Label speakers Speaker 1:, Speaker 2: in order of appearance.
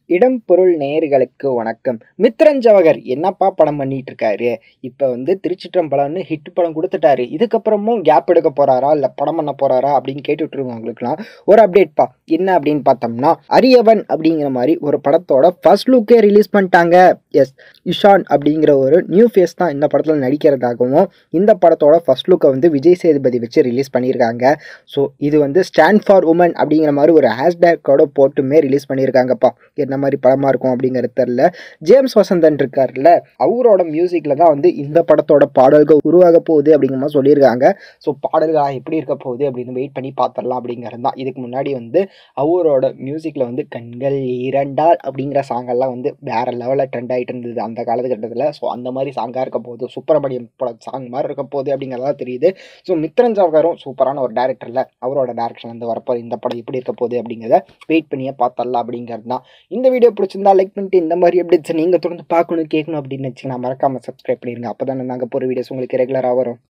Speaker 1: இடம் பொருள் நேயர்களுக்கு வணக்கம் மித்ரன் ஜவகர் என்னப்பா படம் பண்ணிட்டு இருக்காரு இப்போ வந்து திருச்சிற்றம்பலம்னு ஹிட் படம் கொடுத்துட்டாரு இதுக்கப்புறமும் கேப் எடுக்க போறாரா இல்லை படம் பண்ண போறாரா அப்படின்னு கேட்டுட்டு இருக்கவங்களுக்குலாம் ஒரு அப்டேட்ப்பா என்ன அப்படின்னு பார்த்தோம்னா அரியவன் அப்படிங்கிற மாதிரி ஒரு படத்தோட ஃபர்ஸ்ட் லுக்கே ரிலீஸ் பண்ணிட்டாங்க எஸ் இஷான் அப்படிங்கிற ஒரு நியூ ஃபேஸ் தான் இந்த படத்தில் நடிக்கிறதாகவும் இந்த படத்தோட ஃபர்ஸ்ட் லுக்கை வந்து விஜய் சேதுபதி வச்சு ரிலீஸ் பண்ணியிருக்காங்க ஸோ இது வந்து ஸ்டாண்ட் ஃபார் உமன் அப்படிங்கிற மாதிரி ஒரு ஹேஷ்டேக்கோட போட்டுமே ரிலீஸ் பண்ணியிருக்காங்கப்பா என்ன மாதிரி படமாக இருக்கும் அப்படிங்கிறது தெரில ஜேம்ஸ் வசந்தன் இருக்கார்ல அவரோட மியூசிக்கில் தான் வந்து இந்த படத்தோட பாடல்கள் உருவாக போகுது அப்படிங்கிற மாதிரி சொல்லியிருக்காங்க ஸோ பாடல்களாக எப்படி இருக்க போகுது அப்படின்னு வெயிட் பண்ணி பார்த்துடலாம் அப்படிங்கிறது தான் இதுக்கு முன்னாடி வந்து அவரோட மியூசிக்கில் வந்து கண்கள் இரண்டால் அப்படிங்கிற சாங்கெல்லாம் வந்து வேற லெவலில் ட்ரெண்ட் ஆகிட்டு இருந்தது அந்த காலகட்டத்தில் ஸோ அந்த மாதிரி சாங்காக இருக்க போகுது சுப்பிரமணியம் பட சாங் மாதிரி இருக்க போகுது அப்படிங்கிறதெல்லாம் தெரியுது ஸோ மித்ரன் ஜவகரும் சூப்பரான ஒரு டேரக்டரில் அவரோட டேரக்ஷன் வந்து வரப்போகுது இந்த படம் எப்படி இருக்க போகுது அப்படிங்கிறத வெயிட் பண்ணியே பார்த்தரலாம் அப்படிங்கிறது தான் இந்த வீடியோ பிடிச்சிருந்தா லைக் பண்ணிட்டு இந்த மாதிரி அப்டேட்ஸ் நீங்கள் தொடர்ந்து பார்க்கணும் கேட்கணும் அப்படின்னு வச்சுங்கன்னா மறக்காமல் சப்ஸ்கிரைப் பண்ணிடுங்க அப்போ தானே நாங்கள் போகிற வீடியோஸ் உங்களுக்கு ரெகுலராக வரும்